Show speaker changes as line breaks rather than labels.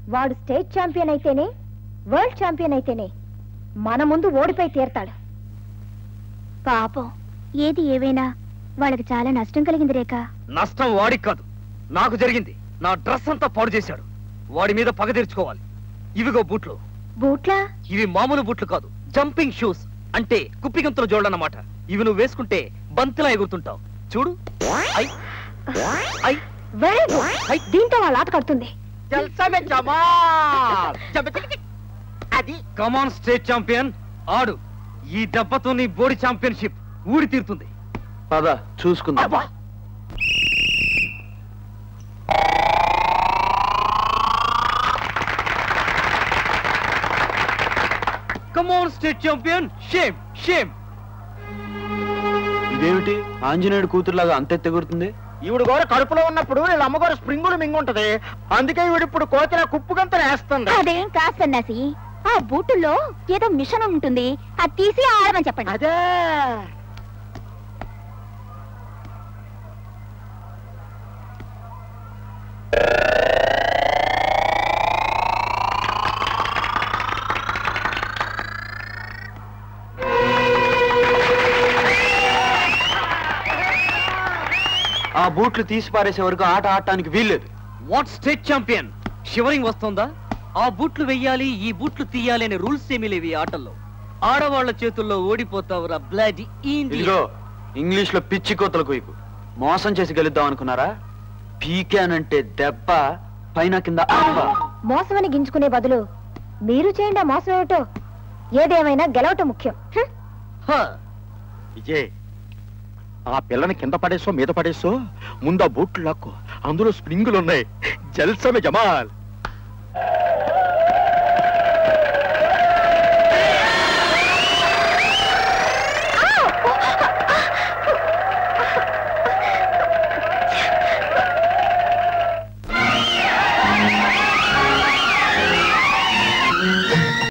వాడు state champion అయితేనే world champion అయితేనే మన ముందు ఓడిపోయి తీరతాడు
పాపం ఏది ఏవైనా వాళ్ళకి చాలా నష్టం కలిగింది రేఖ
నష్టం వాడికి కాదు నాకు జరిగింది నా డ్రెస్ అంతా పాడు చేశాడు వాడి మీద పగ తీర్చుకోవాలి ఇవిగో బూట్లు
బూట్లా
ఇవి మామూలు బూట్లు కాదు జంపింగ్ షూస్ అంటే కుప్పిగంతుల జోళ్ళన్నమాట ఇవి నువ్వు వేసుకుంటే బంతిలా ఎగురుతుంటావు చూడు ఐ ఐ
వెరీ గుడ్ దీంతో వాళ్ళ ఆట కడుతుంది
అది
కమాన్ స్టేట్ ఛాంపియన్ ఆడు ఈ దెబ్బతో నీ బోడి ఛాంపియన్షిప్ ఊడి తీరుతుంది
పద చూసుకుందాం
come on state champion shame shame
ఇదేమిటి ఆంజనేయుడు కూతురులాగా అంత ఎత్తెగురుతుంది
ఈవిడ గోర కడుపులో ఉన్నప్పుడు వీళ్ళ అమ్మగారు స్ప్రింగులు మింగుంటది అందుకే ఈవిడిప్పుడు కోతిన కుప్పుగంతలు వేస్తుంది
అదేం కాదు సన్నాసి ఆ బూటుల్లో ఏదో మిషన్ ఉంటుంది అది తీసి ఆడమని చెప్పండి
అదే
ఆ బూట్లు తీసి పారేసే వరకు ఆట ఆడటానికి వీల్లేదు
వాట్ స్టేట్ ఛాంపియన్ షివరింగ్ వస్తుందా ఆ బూట్లు వెయ్యాలి ఈ బూట్లు తీయాలి అనే రూల్స్ ఏమీ లేవు ఈ ఆటల్లో ఆడవాళ్ల చేతుల్లో ఓడిపోతావురా బ్లాడ్
ఇదిగో ఇంగ్లీష్ లో పిచ్చి కోతల కుయిపు మోసం చేసి గెలుద్దాం అనుకున్నారా పీకానంటే దెబ్బ పైన కింద అబ్బ.
మోసమని గింజుకునే బదులు మీరు చేయండి ఆ మోసం ఏమిటో ఏదేమైనా గెలవటం ముఖ్యం హ్మ్.
విజయ్ ఆ పిల్లని కింద పడేసో మీద పడేసో ముందు ఆ బూట్లు లాక్కో అందులో స్ప్రింగులు ఉన్నాయి జల్సమే జమాల్